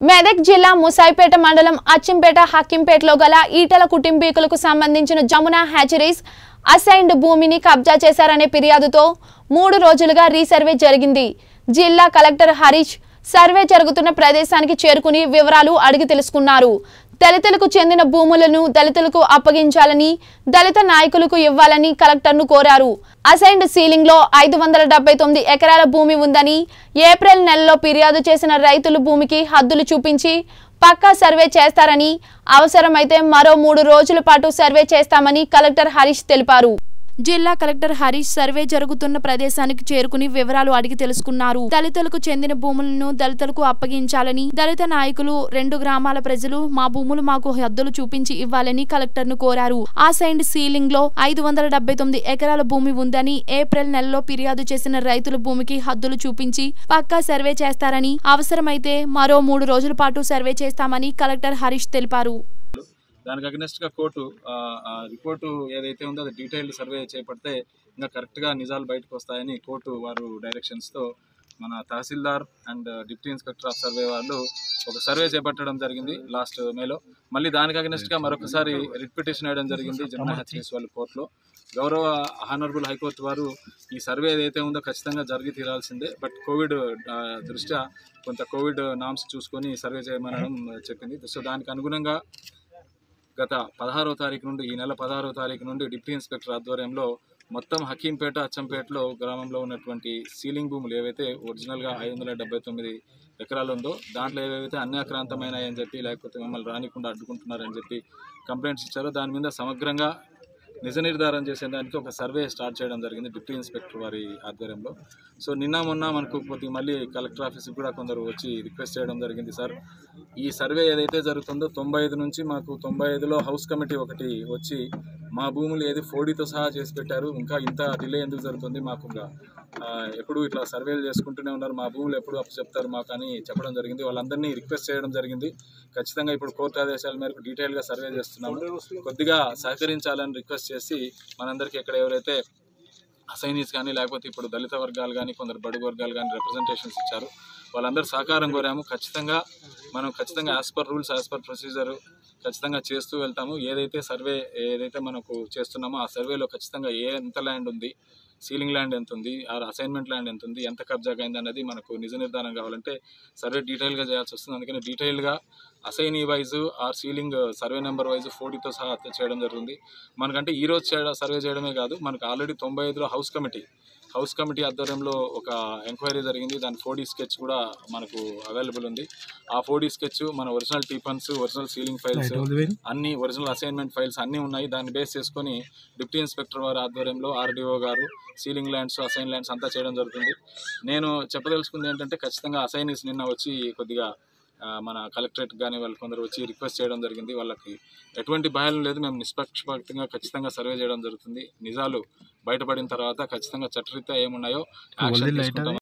మెదక్ జిల్లా ముసాయిపేట మండలం అచ్చింపేట హక్కింపేటలో గల ఈటల కుటుంబీకులకు సంబంధించిన జమున హ్యాచరీస్ అసైన్డ్ భూమిని కబ్జా చేశారనే ఫిర్యాదుతో మూడు రోజులుగా రీసర్వే జరిగింది జిల్లా కలెక్టర్ హరీష్ సర్వే జరుగుతున్న ప్రదేశానికి చేరుకుని వివరాలు అడిగి తెలుసుకున్నారు దళితులకు చెందిన భూములను దళితులకు అప్పగించాలని దళిత నాయకులకు ఇవ్వాలని కలెక్టర్ను కోరారు అసైన్డ్ సీలింగ్ లో ఐదు వందల డెబ్బై తొమ్మిది ఎకరాల భూమి ఉందని ఏప్రిల్ నెలలో ఫిర్యాదు చేసిన రైతుల భూమికి హద్దులు చూపించి పక్కా సర్వే చేస్తారని అవసరమైతే మరో మూడు రోజుల పాటు సర్వే చేస్తామని కలెక్టర్ హరీష్ తెలిపారు జిల్లా కలెక్టర్ హరీష్ సర్వే జరుగుతున్న ప్రదేశానికి చేరుకుని వివరాలు అడిగి తెలుసుకున్నారు దళితులకు చెందిన భూములను దళితులకు అప్పగించాలని దళిత నాయకులు రెండు గ్రామాల ప్రజలు మా భూములు మాకు హద్దులు చూపించి ఇవ్వాలని కలెక్టర్ ను కోరారు ఆ సైండ్ సీలింగ్ లో ఐదు వందల డెబ్బై తొమ్మిది ఎకరాల భూమి ఉందని ఏప్రిల్ నెలలో ఫిర్యాదు చేసిన రైతుల భూమికి హద్దులు చూపించి పక్కా సర్వే చేస్తారని అవసరమైతే మరో మూడు రోజుల పాటు సర్వే చేస్తామని కలెక్టర్ హరీష్ తెలిపారు దానికి అగ్నెస్ట్గా కోర్టు ఆ, ఆ రిపోర్టు ఏదైతే ఉందో అది డీటెయిల్డ్ సర్వే చేపడితే ఇంకా కరెక్ట్గా నిజాలు బయటకు వస్తాయని కోర్టు వారు డైరెక్షన్స్తో మన tahsildar and deputy inspector of survey వాళ్ళు ఒక సర్వే చేపట్టడం జరిగింది లాస్ట్ మేలో మళ్ళీ దానికి అగ్నెస్ట్గా మరొకసారి రిట్ పిటిషన్ వేయడం జరిగింది జమునా హెచ్ఎస్ వాళ్ళు కోర్టులో గౌరవ హానరబుల్ హైకోర్టు వారు ఈ సర్వే ఏదైతే ఉందో ఖచ్చితంగా జరిగి తీరాల్సిందే బట్ కోవిడ్ ఆ, దృష్ట్యా కొంత కోవిడ్ నామ్స్ చూసుకొని సర్వే చేయమనడం చెప్పింది సో దానికి అనుగుణంగా గత పదహారవ తారీఖు నుండి ఈ నెల పదహారవ తారీఖు నుండి డిప్యూటీ ఇన్స్పెక్టర్ ఆధ్వర్యంలో మొత్తం హకీంపేట అచ్చంపేటలో గ్రామంలో ఉన్నటువంటి సీలింగ్ భూములు ఏవైతే ఒరిజినల్గా ఐదు వందల డెబ్బై తొమ్మిది ఎకరాలు ఉందో దాంట్లో ఏవైతే అన్యాక్రాంతమైనాయని చెప్పి లేకపోతే మమ్మల్ని రానికుండా అడ్డుకుంటున్నారని చెప్పి కంప్లైంట్స్ ఇచ్చారో దాని మీద సమగ్రంగా నిజ నిర్ధారణ చేసేదానికి ఒక సర్వే స్టార్ట్ చేయడం జరిగింది డిప్యూటీ ఇన్స్పెక్టర్ వారి ఆధ్వర్యంలో సో నిన్న మొన్న మనకు కొద్దిగా మళ్ళీ కలెక్టర్ ఆఫీస్కి కూడా కొందరు వచ్చి రిక్వెస్ట్ చేయడం జరిగింది సార్ ఈ సర్వే ఏదైతే జరుగుతుందో తొంభై ఐదు నుంచి మాకు తొంభై ఐదులో హౌస్ కమిటీ ఒకటి వచ్చి మా భూములు ఏది ఫోడీతో సహా చేసి పెట్టారు ఇంకా ఇంత డిలే ఎందుకు జరుగుతుంది మాకు ఇంకా ఆ, ఎప్పుడు ఇట్లా సర్వేలు చేసుకుంటూనే ఉన్నారు మా భూములు ఎప్పుడు అప్పు చెప్తారు మాకు అని చెప్పడం జరిగింది వాళ్ళందరినీ రిక్వెస్ట్ చేయడం జరిగింది ఖచ్చితంగా ఇప్పుడు కోర్టు ఆదేశాల మేరకు డీటెయిల్గా సర్వే చేస్తున్నాము కొద్దిగా సహకరించాలని రిక్వెస్ట్ చేసి మనందరికీ ఇక్కడ ఎవరైతే అసైనీస్ కానీ లేకపోతే ఇప్పుడు దళిత వర్గాలు కానీ కొందరు బడుగు వర్గాలు కానీ రిప్రజెంటేషన్స్ ఇచ్చారు వాళ్ళందరూ సహకారం కోరాము ఖచ్చితంగా మనం ఖచ్చితంగా as per rules as per procedure ఖచ్చితంగా చేస్తూ వెళ్తాము ఏదైతే సర్వే ఏదైతే మనకు చేస్తున్నామో ఆ సర్వేలో ఖచ్చితంగా ఏ ఎంత ల్యాండ్ ఉంది సీలింగ్ ల్యాండ్ ఎంత ఉంది ఆ అసైన్మెంట్ ల్యాండ్ ఎంత ఉంది ఎంత కబ్జా అయింది అన్నది మనకు నిజ నిర్ధారణ కావాలంటే సర్వే డీటెయిల్గా చేయాల్సి వస్తుంది అందుకని డీటెయిల్గా assignee wise or ceiling survey number wise ఫోర్టీతో సహా చేయడం జరుగుతుంది మనకంటే ఈ రోజు చేయడం సర్వే చేయడమే కాదు మనకు ఆల్రెడీ తొంభై ఐదులో హౌస్ కమిటీ హౌస్ కమిటీ ఆధ్వర్యంలో ఒక ఎంక్వైరీ జరిగింది దాని ఫోర్డీ స్కెచ్ కూడా మనకు అవైలబుల్ ఉంది ఆ ఫోర్డీ స్కెచ్ మన ఒరిజినల్ టీపన్స్ ఒరిజినల్ సీలింగ్ ఫైల్స్ అన్ని ఒరిజినల్ అసైన్మెంట్ ఫైల్స్ అన్నీ ఉన్నాయి దాన్ని బేస్ చేసుకొని డిప్యూటీ ఇన్స్పెక్టర్ వారి ఆధ్వర్యంలో ఆర్డీఓ గారు సీలింగ్ ల్యాండ్స్ అసైన్ ల్యాండ్స్ అంతా చేయడం జరుగుతుంది నేను చెప్పదలుచుకుంది ఏంటంటే ఖచ్చితంగా అసైనీస్ నిన్న వచ్చి కొద్దిగా ఆ, మన కలెక్టరేట్ కానీ వాళ్ళు కొందరు వచ్చి రిక్వెస్ట్ చేయడం జరిగింది వాళ్ళకి ఎటువంటి భయం లేదు మేము నిష్పక్షపాతంగా ఖచ్చితంగా సర్వే చేయడం జరుగుతుంది నిజాలు బయటపడిన తర్వాత ఖచ్చితంగా చట్టరీత్యా ఏమున్నాయో యాక్షన్ తీసుకుంటాం